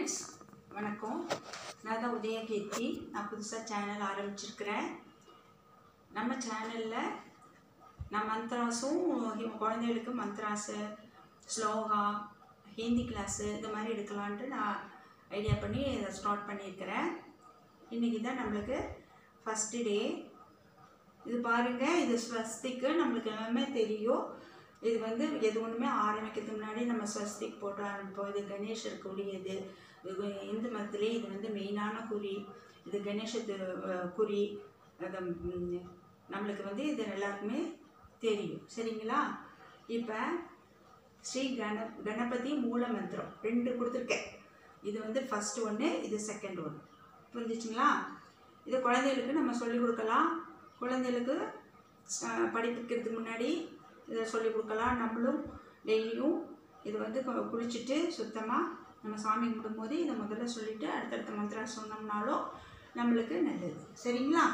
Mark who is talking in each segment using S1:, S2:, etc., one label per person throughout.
S1: friends வணக்கம் நான் தான் உதயகீர்த்தி நான் புதுசாக சேனல் ஆரம்பிச்சிருக்கிறேன் நம்ம சேனலில் நான் மந்த்ராஸும் இவங்க குழந்தைகளுக்கு மந்த்ராஸு ஸ்லோகா ஹிந்தி கிளாஸு இந்த மாதிரி எடுக்கலான்ட்டு நான் ஐடியா பண்ணி இதை ஸ்டார்ட் பண்ணியிருக்கிறேன் இன்றைக்கி தான் நம்மளுக்கு ஃபஸ்ட்டு டே இது பாருங்க இது ஸ்வஸ்திக்கு நம்மளுக்கு எல்லாமே தெரியும் இது வந்து எது ஒன்றுமே ஆரம்பிக்கிறதுக்கு முன்னாடி நம்ம ஸ்வஸ்திக் போட்டு ஆரம்பிப்போம் இது கணேசருக்கு உரியது இது இந்து மதத்திலே இது வந்து மெயினான குறி இது கணேசத்து அஹ், குறி அது ம், நம்மளுக்கு வந்து இது எல்லாருக்குமே தெரியும் சரிங்களா இப்போ ஸ்ரீ கண கணபதி மூல மந்திரம் ரெண்டு கொடுத்துருக்கேன் இது வந்து ஃபர்ஸ்ட் ஒன்று இது செகண்ட் ஒன்று புரிஞ்சிச்சுங்களா இது குழந்தைகளுக்கு நம்ம சொல்லிக் கொடுக்கலாம் குழந்தைகளுக்கு அஹ், படிக்கிறதுக்கு முன்னாடி இதை சொல்லிக் கொடுக்கலாம் நம்மளும் டெய்லியும் இது வந்து கு- குளிச்சுட்டு சுத்தமாக நம்ம சாமி கும்பிடும்போது இதை முதல்ல சொல்லிவிட்டு அடுத்தடுத்த மந்திரம் சொன்னோம்னாலும் நம்மளுக்கு நல்லது சரிங்களா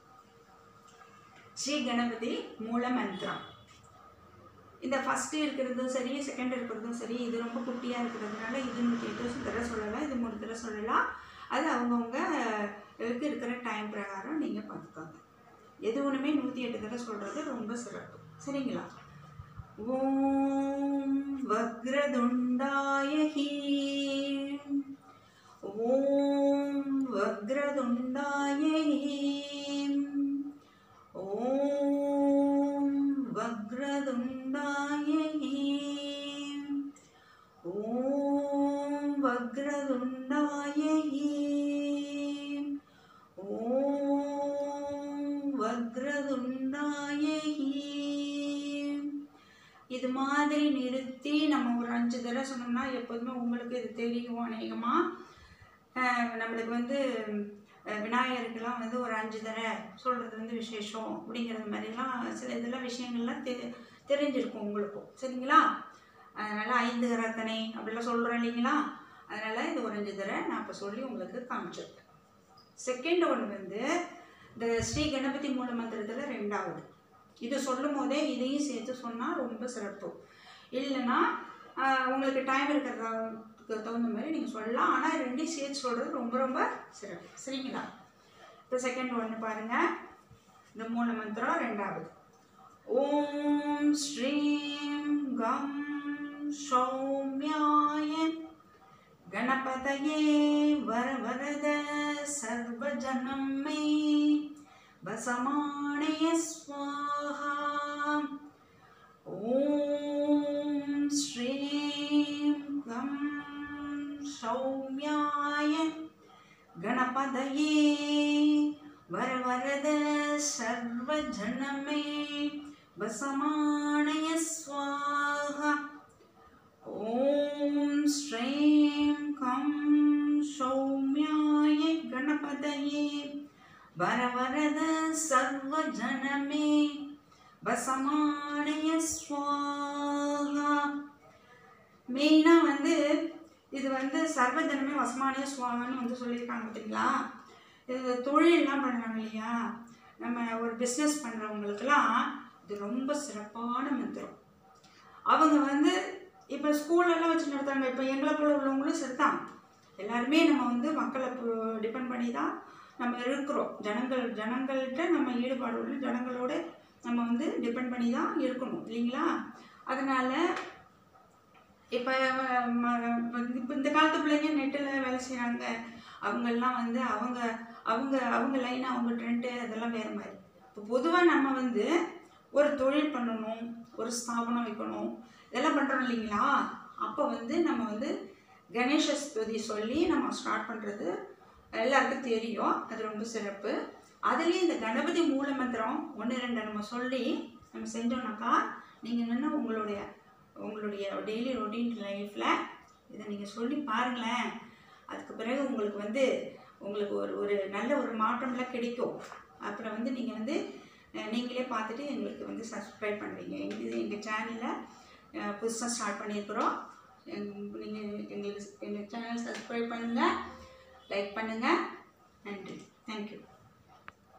S1: ஸ்ரீ கணபதி மூல மந்திரம் இந்த ஃபஸ்ட்டு இருக்கிறதும் சரி செகண்ட் இருக்கிறதும் சரி இது ரொம்ப குட்டியாக இருக்கிறதுனால இது நூற்றி எட்டு தடவை சொல்லலாம் இது மூணு தடவை சொல்லலாம் அது அவங்கவுங்க இதுக்கு இருக்கிற டைம் பிரகாரம் நீங்கள் பார்த்துக்கோங்க எது ஒன்றுமே நூற்றி எட்டு தடவை சொல்கிறது ரொம்ப சிறப்பு சரிங்களா ஓம் வக்ரதுண்டாய ஹீம் ஓம் வக்ரதுண்டாய ஹீம் ஓம் வக்ரதுண்டாய ஹீம் ஓம் வக்ரதுண்டாய ஹீம் ஓம் வக்ரதுண்டாய ஹீம் இது மாதிரி நிறுத்தி நம்ம ஒரு அஞ்சு தடவை சொன்னோம்னா எப்போதுமே உங்களுக்கு இது தெரியும் அநேகமாக நம்மளுக்கு வந்து அஹ், விநாயகருக்கெல்லாம் வந்து ஒரு அஞ்சு தடவை சொல்கிறது வந்து விசேஷம் அப்படிங்கிறது மாதிரிலாம் சில இதெல்லாம் விஷயங்கள்லாம் தெ தெரிஞ்சிருக்கும் உங்களுக்கும் சரிங்களா அதனால் ஐந்து கரத்தனை அப்படிலாம் சொல்கிறோம் இல்லைங்களா அதனால் இது ஒரு அஞ்சு தடவை நான் இப்போ சொல்லி உங்களுக்கு காமிச்சிருக்கேன் செகண்ட் ஒன் வந்து இந்த ஸ்ரீ கணபதி மூல மந்திரத்தில் ரெண்டாவது இது சொல்லும் போதே இதையும் சேர்த்து சொன்னால் ரொம்ப சிறப்பு இல்லைன்னா ஆஹ், உங்களுக்கு டைம் இருக்கிறதுக்கு தகுந்த மாதிரி நீங்கள் சொல்லலாம் ஆனால் ரெண்டையும் சேர்த்து சொல்கிறது ரொம்ப ரொம்ப சிறப்பு சரிங்களா இப்போ செகண்ட் ஒன்று பாருங்கள் இந்த மூல மந்திரம் ரெண்டாவது ஓம் ஸ்ரீம் கம் சௌமியாய गणपतये वरवरद सर्वजनं मे वसमाणय स्वाहा ॐ श्रीं गं सौम्याय गणपतये वरवरद सर्वजन मे वसमाणय स्वाहा ॐ श्रीं कं सौम्याय गणपतये वरवरद सर्वजनमे வசமானய ஸ்வாகா மெயினாக வந்து இது வந்து சர்வஜனமே வசமானய சுவாகான்னு வந்து சொல்லியிருக்காங்க பார்த்தீங்களா இது தொழிலெலாம் பண்ணுறாங்க இல்லையா நம்ம ஒரு பிஸ்னஸ் பண்ணுறவங்களுக்கெல்லாம் இது ரொம்ப சிறப்பான மந்திரம் அவங்க வந்து இப்போ ஸ்கூல்லலாம் வச்சு நடத்துறாங்க இப்போ எங்களை போல உள்ளவங்களும் சரிதான் எல்லாருமே நம்ம வந்து மக்களை டிபெண்ட் பண்ணி தான் நம்ம இருக்கிறோம் ஜனங்கள் ஜனங்கள்கிட்ட நம்ம ஈடுபாடு உள்ள ஜனங்களோட நம்ம வந்து டிபெண்ட் பண்ணி தான் இருக்கணும் இல்லைங்களா அதனால் இப்போ இப்போ இந்த காலத்து பிள்ளைங்க நெட்டில் வேலை செய்கிறாங்க அவங்கெல்லாம் வந்து அவங்க அவங்க அவங்க லைன் அவங்க ட்ரெண்டு அதெல்லாம் வேறு மாதிரி இப்போ பொதுவாக நம்ம வந்து ஒரு தொழில் பண்ணணும் ஒரு ஸ்தாபனம் வைக்கணும் இதெல்லாம் பண்ணுறோம் இல்லைங்களா அப்போ வந்து நம்ம வந்து கணேச ஸ்துதி சொல்லி நம்ம ஸ்டார்ட் பண்ணுறது எல்லாருக்கும் தெரியும் அது ரொம்ப சிறப்பு அதுலேயும் இந்த கணபதி மூல மந்திரம் ஒன்று ரெண்டு நம்ம சொல்லி நம்ம செஞ்சோம்னாக்கா நீங்கள் என்னென்னா உங்களுடைய உங்களுடைய டெய்லி ரொட்டீன் லைஃப்பில் இதை நீங்கள் சொல்லி பாருங்களேன் அதுக்கு பிறகு உங்களுக்கு வந்து உங்களுக்கு ஒரு ஒரு நல்ல ஒரு மாற்றம்லாம் கிடைக்கும் அப்புறம் வந்து நீங்கள் வந்து அஹ், நீங்களே பார்த்துட்டு எங்களுக்கு வந்து சப்ஸ்கிரைப் பண்ணுவீங்க இது எங்கள் சேனலில் புதுசாக ஸ்டார்ட் பண்ணியிருக்கிறோம் நீங்கள் எங்களுக்கு எங்கள் சேனல் சப்ஸ்கிரைப் பண்ணுங்கள் லைக் பண்ணுங்கள் நன்றி தேங்க்யூ